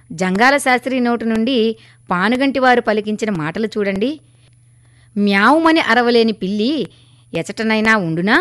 జంగాల శాస్త్రి నోటి నుండి పానుగంటి వారు పలికించిన మాటలు చూడండి మ్యావుమని అరవలేని పిల్లి ఎచటనైనా ఉండునా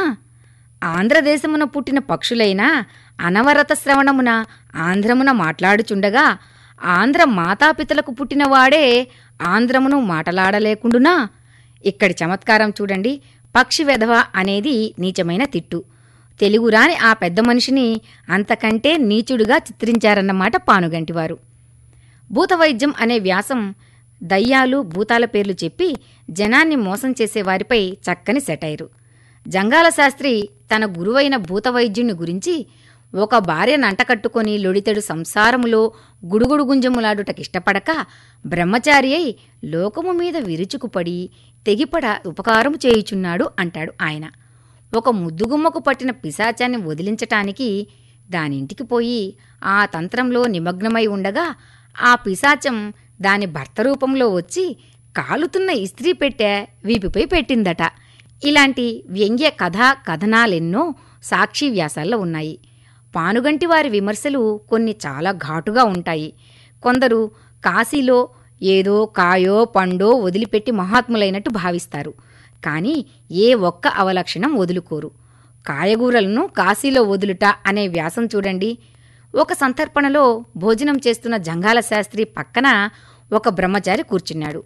ఆంధ్రదేశమున పుట్టిన పక్షులైనా అనవరత శ్రవణమున ఆంధ్రమున మాట్లాడుచుండగా ఆంధ్ర మాతాపితలకు పుట్టినవాడే ఆంధ్రమును మాటలాడలేకుండునా ఇక్కడి చమత్కారం చూడండి పక్షి వెధవ అనేది నీచమైన తిట్టు తెలుగురాని ఆ పెద్ద మనిషిని అంతకంటే నీచుడుగా చిత్రించారన్నమాట పానుగంటివారు భూతవైద్యం అనే వ్యాసం దయ్యాలు భూతాల పేర్లు చెప్పి జనాన్ని మోసం చేసేవారిపై చక్కని సెటైరు జంగాల శాస్త్రి తన గురువైన భూతవైద్యుని గురించి ఒక భార్యను అంటకట్టుకొని లొడితెడు సంసారములో గుడుగుడు గుంజములాడుటకిష్టపడక బ్రహ్మచారి అయి లోకము మీద విరుచుకుపడి తెగిపడ ఉపకారము చేయుచున్నాడు అంటాడు ఆయన ఒక ముద్దుగుమ్మకు పట్టిన పిశాచాన్ని వదిలించటానికి దానింటికి పోయి ఆ తంత్రంలో నిమగ్నమై ఉండగా ఆ పిశాచం దాని భర్త రూపంలో వచ్చి కాలుతున్న ఇస్త్రీ పెట్టె వీపుపై పెట్టిందట ఇలాంటి వ్యంగ్య కథా కథనాలెన్నో సాక్షి వ్యాసాల్లో ఉన్నాయి పానుగంటి వారి విమర్శలు కొన్ని చాలా ఘాటుగా ఉంటాయి కొందరు కాశీలో ఏదో కాయో పండో వదిలిపెట్టి మహాత్ములైనట్టు భావిస్తారు కానీ ఏ ఒక్క అవలక్షణం వదులుకోరు కాయగూరలను కాశీలో వదులుట అనే వ్యాసం చూడండి ఒక సంతర్పణలో భోజనం చేస్తున్న జంగాల శాస్త్రి పక్కన ఒక బ్రహ్మచారి కూర్చున్నాడు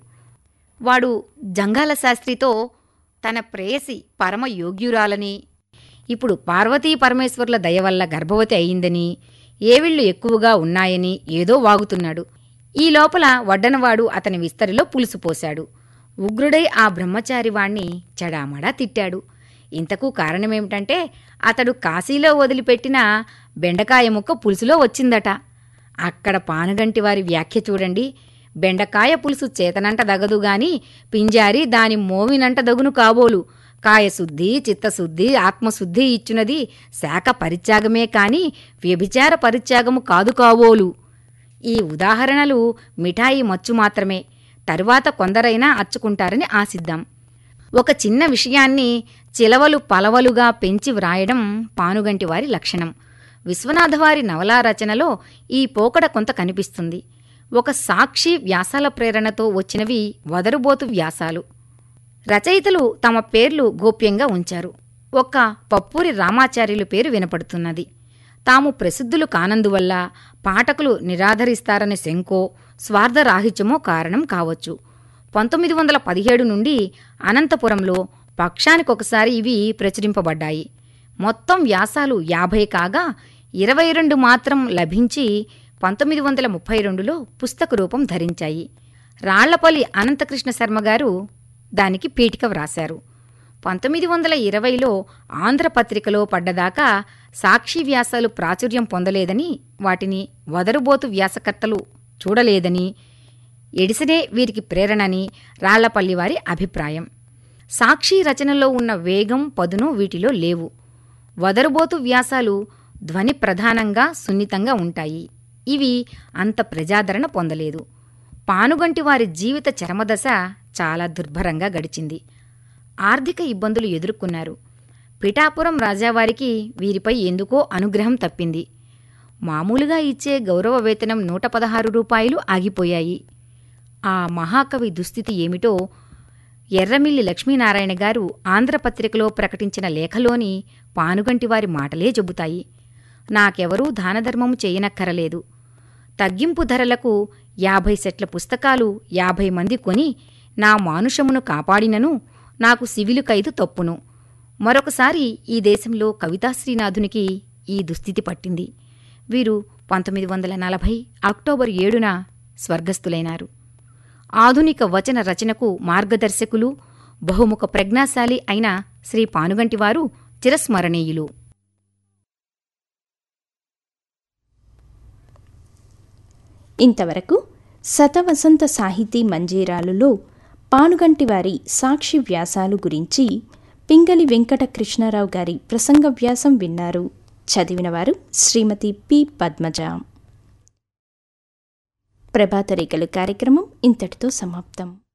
వాడు జంగాల శాస్త్రితో తన ప్రేయసి పరమ యోగ్యురాలని ఇప్పుడు పార్వతీ పరమేశ్వర్ల దయ వల్ల గర్భవతి అయిందని ఏవిళ్ళు ఎక్కువగా ఉన్నాయని ఏదో వాగుతున్నాడు ఈ లోపల వడ్డనవాడు అతని విస్తరిలో పులుసు పోశాడు ఉగ్రుడై ఆ బ్రహ్మచారి వాణ్ణి చెడామడా తిట్టాడు ఇంతకు కారణమేమిటంటే అతడు కాశీలో వదిలిపెట్టిన బెండకాయ ముక్క పులుసులో వచ్చిందట అక్కడ పానుగంటి వారి వ్యాఖ్య చూడండి బెండకాయ పులుసు చేతనంట దగదు గాని పింజారి దాని మోవినంట దగును కాబోలు కాయశుద్ధి చిత్తశుద్ధి ఆత్మశుద్ధి ఇచ్చునది శాఖ పరిత్యాగమే కాని వ్యభిచార పరిత్యాగము కాదు కాబోలు ఈ ఉదాహరణలు మిఠాయి మచ్చు మాత్రమే తరువాత కొందరైనా అచ్చుకుంటారని ఆశిద్దాం ఒక చిన్న విషయాన్ని చిలవలు పలవలుగా పెంచి వ్రాయడం పానుగంటి వారి లక్షణం విశ్వనాథవారి నవలా రచనలో ఈ పోకడ కొంత కనిపిస్తుంది ఒక సాక్షి వ్యాసాల ప్రేరణతో వచ్చినవి వదరుబోతు వ్యాసాలు రచయితలు తమ పేర్లు గోప్యంగా ఉంచారు ఒక్క పప్పూరి రామాచార్యులు పేరు వినపడుతున్నది తాము ప్రసిద్ధులు కానందువల్ల పాఠకులు నిరాధరిస్తారనే శంకో స్వార్థరాహిత్యమో కారణం కావచ్చు పంతొమ్మిది వందల పదిహేడు నుండి అనంతపురంలో పక్షానికొకసారి ఇవి ప్రచురింపబడ్డాయి మొత్తం వ్యాసాలు యాభై కాగా ఇరవై రెండు మాత్రం లభించి పంతొమ్మిది వందల ముప్పై రెండులో పుస్తక రూపం ధరించాయి రాళ్లపల్లి అనంతకృష్ణ శర్మ గారు దానికి పీఠిక వ్రాశారు పంతొమ్మిది వందల ఇరవైలో ఆంధ్రపత్రికలో పడ్డదాకా సాక్షి వ్యాసాలు ప్రాచుర్యం పొందలేదని వాటిని వదరుబోతు వ్యాసకర్తలు చూడలేదని ఎడిసనే వీరికి ప్రేరణని రాళ్లపల్లి వారి అభిప్రాయం సాక్షి రచనలో ఉన్న వేగం పదును వీటిలో లేవు వదరుబోతు వ్యాసాలు ధ్వని ప్రధానంగా సున్నితంగా ఉంటాయి ఇవి అంత ప్రజాదరణ పొందలేదు పానుగంటి వారి జీవిత చరమదశ చాలా దుర్భరంగా గడిచింది ఆర్థిక ఇబ్బందులు ఎదుర్కొన్నారు పిఠాపురం రాజావారికి వీరిపై ఎందుకో అనుగ్రహం తప్పింది మామూలుగా ఇచ్చే గౌరవ వేతనం నూట పదహారు రూపాయలు ఆగిపోయాయి ఆ మహాకవి దుస్థితి ఏమిటో ఎర్రమిల్లి లక్ష్మీనారాయణ గారు ఆంధ్రపత్రికలో ప్రకటించిన లేఖలోని పానుగంటి వారి మాటలే చెబుతాయి నాకెవరూ దానధర్మము చేయనక్కరలేదు తగ్గింపు ధరలకు యాభై సెట్ల పుస్తకాలు యాభై మంది కొని నా మానుషమును కాపాడినను నాకు సివిలు ఖైదు తప్పును మరొకసారి ఈ దేశంలో కవితాశ్రీనాథునికి ఈ దుస్థితి పట్టింది వీరు పంతొమ్మిది వందల నలభై అక్టోబర్ ఏడున స్వర్గస్థులైనారు ఆధునిక వచన రచనకు మార్గదర్శకులు బహుముఖ ప్రజ్ఞాశాలి అయిన శ్రీ పానుగంటివారు చిరస్మరణీయులు ఇంతవరకు శతవసంత సాహితీ మంజీరాలులో పానుగంటి వారి సాక్షి వ్యాసాలు గురించి పింగళి వెంకట కృష్ణారావు గారి ప్రసంగ వ్యాసం విన్నారు చదివినవారు శ్రీమతి పి పద్మజ ప్రభాతరేఖలు కార్యక్రమం ఇంతటితో సమాప్తం